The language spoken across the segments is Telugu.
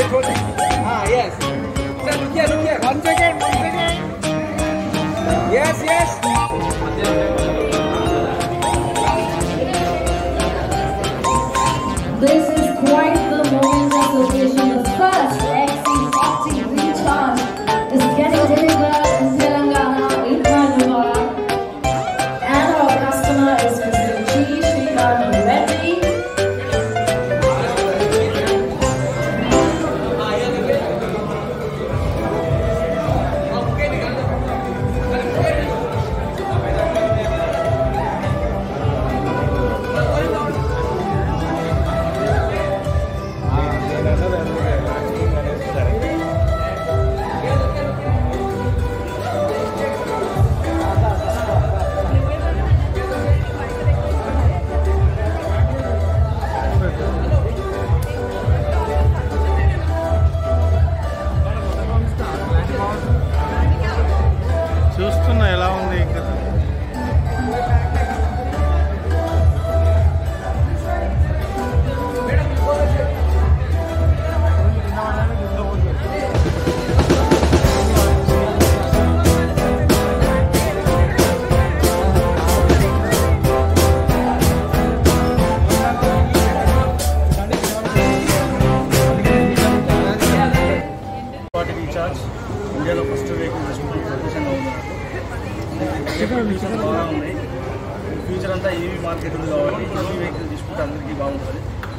Wait, hold on. Ah, yes. Sir, look here, look here. Once again, once again. Yes, yes. This is quite the moment of location. The first XC40 recharge is getting delivered in Telangana in Hyderabad. And our customer is Mr. G. Srikanth Reddy. చూస్తున్నా ఎలా ఉంది ఇంకా వాటి రీఛార్జ్ ఇండియాలో ఫస్ట్ వెహికల్ తీసుకుంటాం సజెషన్ ఫీచర్స్ బాగా ఉన్నాయి ఫ్యూచర్ అంతా ఈవీ మార్కెట్ ఉంది కాబట్టి ఈవీ వెహికల్ తీసుకుంటే అందరికీ బాగుంటుంది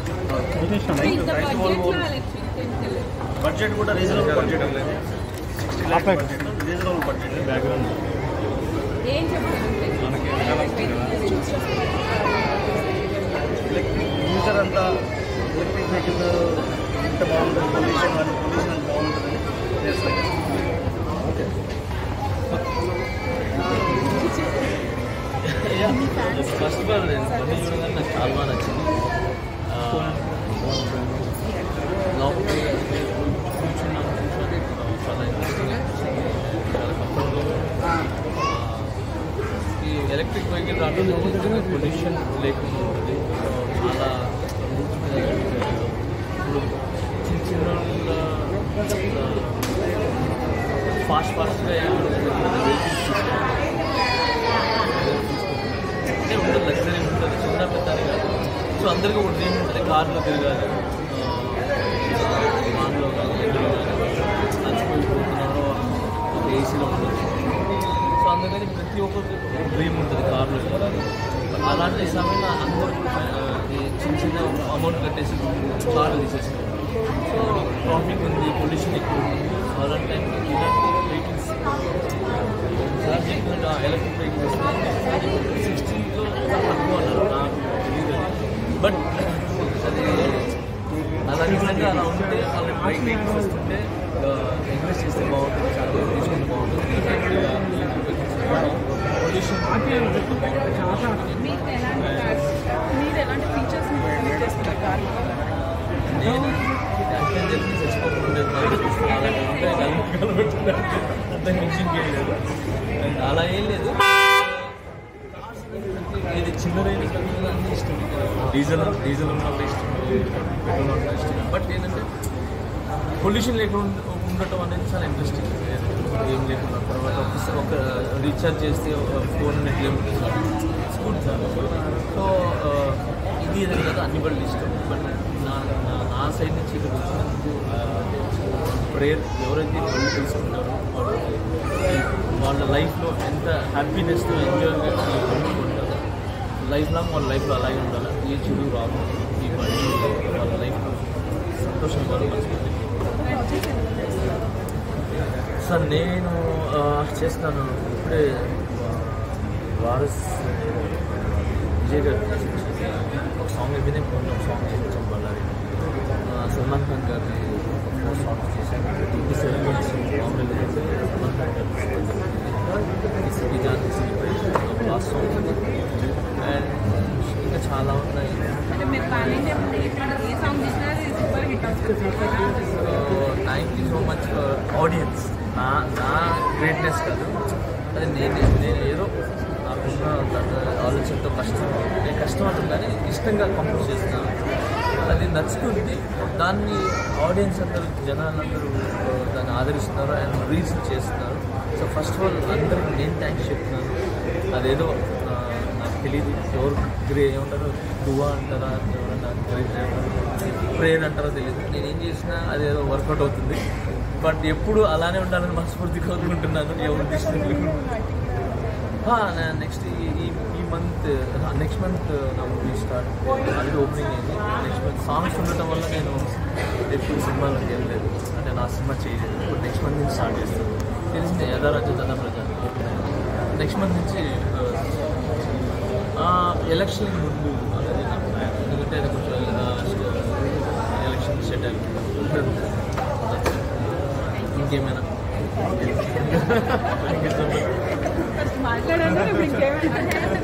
బడ్జెట్ కూడా రీజనబుల్ బడ్జెట్ ఉంది sixty lakh budget reasonable budget background future అంతా ఎలక్ట్రిక్ వెహికల్ ఎంత బాగుంటుంది పొల్యూషన్ కానీ పొల్యూషన్ అంత బాగుంటుంది చేస్తాయి ఫస్ట్ ఆఫ్ ఆల్ నేను కొన్ని చూడగానే నాకు చాలా బాగా నచ్చింది ఆ, లోపలికి కూర్చున్నాను కూర్చొని ఆ, చాలా ఇంట్రెస్టింగ్ అనిపించింది చాలా కంఫర్టబుల్ ఈ ఎలక్ట్రిక్ వెహికల్ రావడం వల్ల పొల్యూషన్ లేకుండా ఉంటుంది ఆ, చాలా ఆ, ఇప్పుడు చిన్న చిన్న ఫాస్ట్ ఫాస్ట్గా అంటే ఉంటుంది లగ్జరీ ఉంటుంది చిన్న పెద్ద అని కాదు సో అందరికీ ఒక డ్రీమ్ ఉంటుంది కార్లో తిరగాలి వాన్లో కానీ ఎండలో కానీ నచ్చిపోయిపోతున్నారో ఒక ఏసీలో ఉంటుంది సో అందుకని ప్రతి ఒక్కరికి ఒక డ్రీమ్ ఉంటుంది కార్లో అలాంటి సమయంలో అందరూ ఆ, ఈ చిన్న చిన్న అమౌంట్ కట్టేసి కార్లు తీసేస్తారు సో ట్రాఫిక్ ఉంది పొల్యూషన్ ఎక్కువ ఉంది సో అలాంటి టైంలో ఇలాంటి వెహికల్స్ సార్ చెప్పినట్టు ఎలక్ట్రిక్ వెహికల్స్ సిక్స్టీలో తక్కువ అన్నారు నాకు తెలియదు బట్ అది అలా నిజంగా అలా ఉంటే వాళ్ళని బైక్ వెహికల్స్ వస్తుంటే ఎంకరేజ్ చేస్తే బాగుంటుంది చాలా మంది తీసుకుంటే బాగుంటుంది పొల్యూషన్ మీకు ఎలాంటి కార్స్ మీరు ఎలాంటి ఫీచర్స్ యూజ్ చేస్తున్నారు కార్ నేను యాక్షన్ చెప్పి చచ్చిపోకుండా ఉండేది బయట అలాంటి ఉంటాయి కళ్ళు కలబెట్టుకుంటే అంత మిషన్ చేయలేదు అండ్ అలా ఏం లేదు ఇది చిన్నదైన పెద్దది అన్నీ ఇష్టం డీజిల్ డీజిల్ ఉన్నప్పుడు ఇష్టం పెట్రోల్ ఉన్నప్పుడు ఇష్టం బట్ ఏంటంటే పొల్యూషన్ లేకుండా ఉండటం అనేది చాలా ఇంట్రెస్టింగ్ ఏం లేకుండా తర్వాత ఒక- ఒక రీఛార్జ్ చేస్తే four hundred kilometres school so ఇది ఏదో కదా అన్ని బళ్ళు ఇష్టం బట్ నా నా- నా సైడ్ నుంచి ఇక్కడ వచ్చినందుకు ప్రేయర్ ఎవరైతే బళ్ళు తీసుకుంటారో వాళ్ళకి వాళ్ళ లైఫ్లో ఎంత హ్యాపీనెస్తో ఎంజాయ్గా పంచుకుంటారో లైఫ్ లాంగ్ వాళ్ళ లైఫ్లో అలాగే ఉండాలి ఏ చెడు రాదు ఈ బళ్ళు వాళ్ళ లైఫ్లో సంతోషంగా పంచుకుంటే సార్ నేను ఆ, చేస్తాను ఇప్పుడే వారస్ విజయ్ గారు ఒక సాంగ్ అయిపోయింది కొన్ని ఒక సాంగ్ చేయించాం బళ్ళారి ఆ, సల్మాన్ ఖాన్ గారిని ఒక సాంగ్ చేశాను ఈ సెవెన్ మంత్స్ బాంబేలో చేసి సల్మాన్ ఖాన్ గారు సిటీ జాన్ సిటీ లాస్ట్ సాంగ్ అండ్ ఇంకా చాలా ఉన్నాయి అంటే మీరు ప్లానింగ్ ఏముంది ఏ సాంగ్ చేసినా అది సూపర్ హిట్ అవుతుంది thank you so much for audience నా నా గ్రేట్నెస్ కాదు అది నేను నేను ఏదో నాకున్న ఆలోచనతో కష్టం నేను కష్టం అంటుంది కానీ ఇష్టంగా కంపోజ్ చేస్తున్నాను అది నచ్చుతుంది దాన్ని ఆడియన్స్ అందరూ జనాలందరూ ఆ, దాన్ని ఆదరిస్తున్నారు అండ్ రీల్స్ చేస్తున్నారు సో ఫస్ట్ ఆఫ్ ఆల్ అందరికి నేను థ్యాంక్స్ చెప్తున్నాను అదేదో ఆ, నాకు తెలియదు ఎవరు గ్రే ఏమంటారు దువా అంటారా ఎవరన్నా ప్రేయర్ అంటారో తెలియదు నేను ఏం చేసినా అదేదో వర్కౌట్ అవుతుంది బట్ ఎప్పుడు అలానే ఉండాలని మనస్ఫూర్తి కోరుకుంటున్నాను ఎవరు తీసుకుని నెక్స్ట్ ఈ ఈ- ఈ మంత్ నెక్స్ట్ మంత్ నా మూవీ స్టార్ట్ అది ఓపెనింగ్ అయింది నెక్స్ట్ మంత్ సాంగ్స్ ఉండటం వల్ల నేను ఎక్కువ సినిమాలకు వెళ్ళలేదు అంటే నా సినిమా చేయలేదు ఇప్పుడు నెక్స్ట్ మంత్ నుంచి స్టార్ట్ చేస్తాను తెలిసిందే యథారాజ్య తన ప్రజ నెక్స్ట్ మంత్ నుంచి ఎలక్షన్ ముందు అనేది నా plan. ఎందుకంటే అది కొంచెం ఎలక్షన్ సెట్ అయింది ఇంకేమైనా థ్యాంక్ యూ సో మచ్ మాట్లాడండి ఇప్పుడు ఇంకేమైనా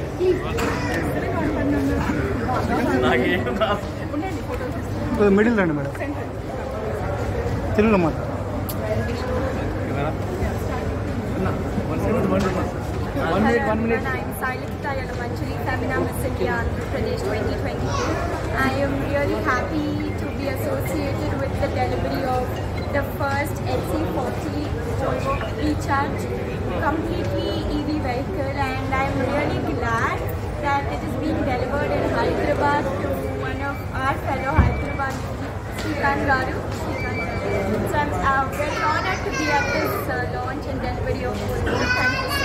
నాకేం రాదు ఉండండి ఫోటోస్ మిడిల్ రండి మేడం తెలుగులో మాట One minute, one minute. I'm Sailita Yalamanchari, Femina Miss India Andhra Pradesh 2022. I am really happy to be associated with the delivery of the first XC40 Volvo Recharge, completely EV vehicle, and I'm really glad that it is being delivered in Hyderabad to one of our fellow Hyderabad Srikanth Garu. Srikanth Garu. So I'm uh, very honored to be at this uh, launch and delivery of Volvo. Thank you